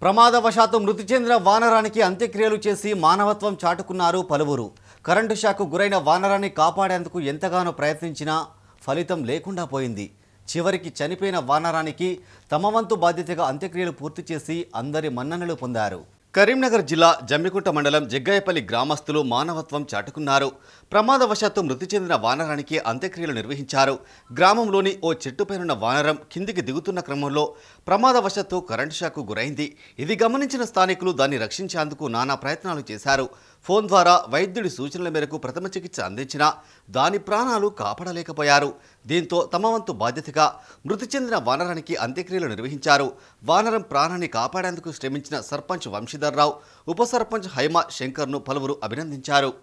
ప్రమాదవశాత్తు మృతి చెందిన వానరానికి అంత్యక్రియలు చేసి మానవత్వం చాటుకున్నారు పలువురు కరెంటు షాకు గురైన వానరాన్ని కాపాడేందుకు ఎంతగానో ప్రయత్నించినా ఫలితం లేకుండా పోయింది చివరికి చనిపోయిన వానరానికి తమ వంతు బాధ్యతగా అంత్యక్రియలు పూర్తి చేసి అందరి మన్ననలు పొందారు కరీంనగర్ జిల్లా జమ్మికుంట మండలం జగ్గాయపల్లి గ్రామస్తులు మానవత్వం చాటుకున్నారు ప్రమాదవశాత్తు మృతి చెందిన వానరానికి అంత్యక్రియలు నిర్వహించారు గ్రామంలోని ఓ చెట్టుపైనున్న వానరం కిందికి దిగుతున్న క్రమంలో ప్రమాదవశాత్తు కరెంటు షాకు గురైంది ఇది గమనించిన స్థానికులు దాన్ని రక్షించేందుకు నానా ప్రయత్నాలు చేశారు ఫోన్ ద్వారా వైద్యుడి సూచనల మేరకు ప్రథమ చికిత్స అందించినా దాని ప్రాణాలు కాపాడలేకపోయారు దీంతో తమ వంతు బాధ్యతగా మృతి చెందిన వానరానికి అంత్యక్రియలు నిర్వహించారు వానరం ప్రాణాన్ని కాపాడేందుకు శ్రమించిన సర్పంచ్ వంశీధర్రావు ఉప సర్పంచ్ హైమా శంకర్ను పలువురు అభినందించారు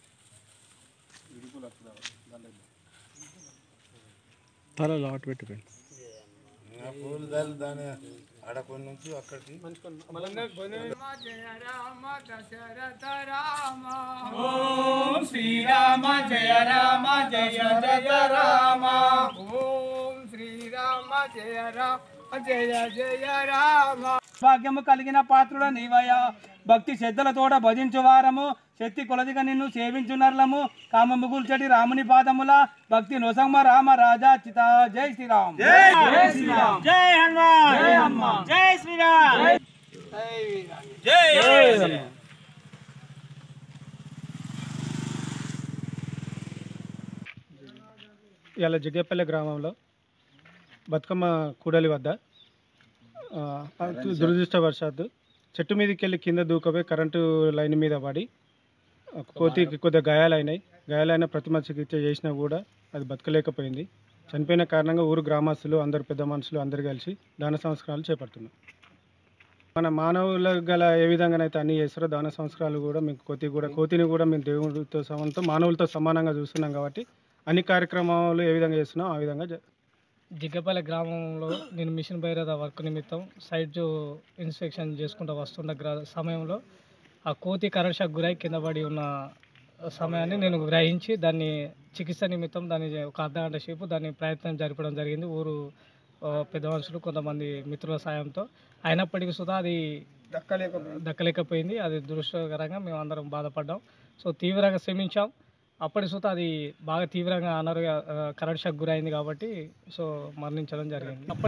తల లాట్ పెట్టిపోయింది పూలు దాని దాని అడకొని నుంచి అక్కడికి జయ రామ దశరథ రామ ఓం శ్రీరామ జయ రామ జయ జయ రామ ఓం శ్రీరామ జయ రామ జయ జయ రామ భాగ్యము కలిగిన పాత్రుడ నీవయ భక్తి శ్రద్ధలతోడ భజించు వారము శక్తి కొలదిగా నిన్ను సేవించునర్లము కామము గుల్చటి రాముని పాదముల భక్తి నొసమ్మ రామ రాజా చిత జై శ్రీరామ్ జై శ్రీరామ్ జై హనుమాన్ జై హనుమాన్ జై శ్రీరామ్ జై జై ఇలా జగ్గపల్లి గ్రామంలో బతుకమ్మ కూడలి వద్ద ఆ, దురదృష్టవశాత్తు చెట్టు మీదకి వెళ్ళి కింద దూకపోయి కరెంటు లైన్ మీద పడి ఆ, కోతికి కొద్దిగా గాయాలైనాయి గాయాలైన ప్రతిమ చికిత్స చేసినా కూడా అది బతకలేకపోయింది చనిపోయిన కారణంగా ఊరు గ్రామస్తులు అందరు పెద్ద మనుషులు అందరు కలిసి దాన సంస్కారాలు చేపడుతున్నాం మన మానవులకు గల ఏ విధంగానైతే అన్ని చేస్తారో దాన సంస్కారాలు కూడా మీకు కోతి కూడా కోతిని కూడా మేము దేవుడితో సమంతో మానవులతో సమానంగా చూస్తున్నాం కాబట్టి అన్ని కార్యక్రమాలు ఏ విధంగా చేస్తున్నాం ఆ విధంగా జ- జిగ్గపల్లి గ్రామంలో నేను మిషన్ భైరవ వర్క్ నిమిత్తం సైట్ ఇన్స్పెక్షన్ చేసుకుంటూ వస్తున్న గ్ర సమయంలో ఆ కోతి కరెంట్ షాక్ గురై కింద పడి ఉన్న సమయాన్ని నేను గ్రహించి దాన్ని చికిత్స నిమిత్తం దాన్ని ఒక అర్ధ గంట సేపు దాన్ని ప్రయత్నం జరపడం జరిగింది ఊరు ఆ, పెద్ద మనుషులు కొంతమంది మిత్రుల సాయంతో అయినప్పటికీ సుధా అది దక్కలేకపోయింది అది దురదృష్టకరంగా మేము అందరం బాధపడ్డాం సో తీవ్రంగా శ్రమించాం అప్పటి సుత అది బాగా తీవ్రంగా అనారోగ్య ఆ, కరెంట్ షాక్ గురైంది కాబట్టి సో మరణించడం జరిగింది అప్పటి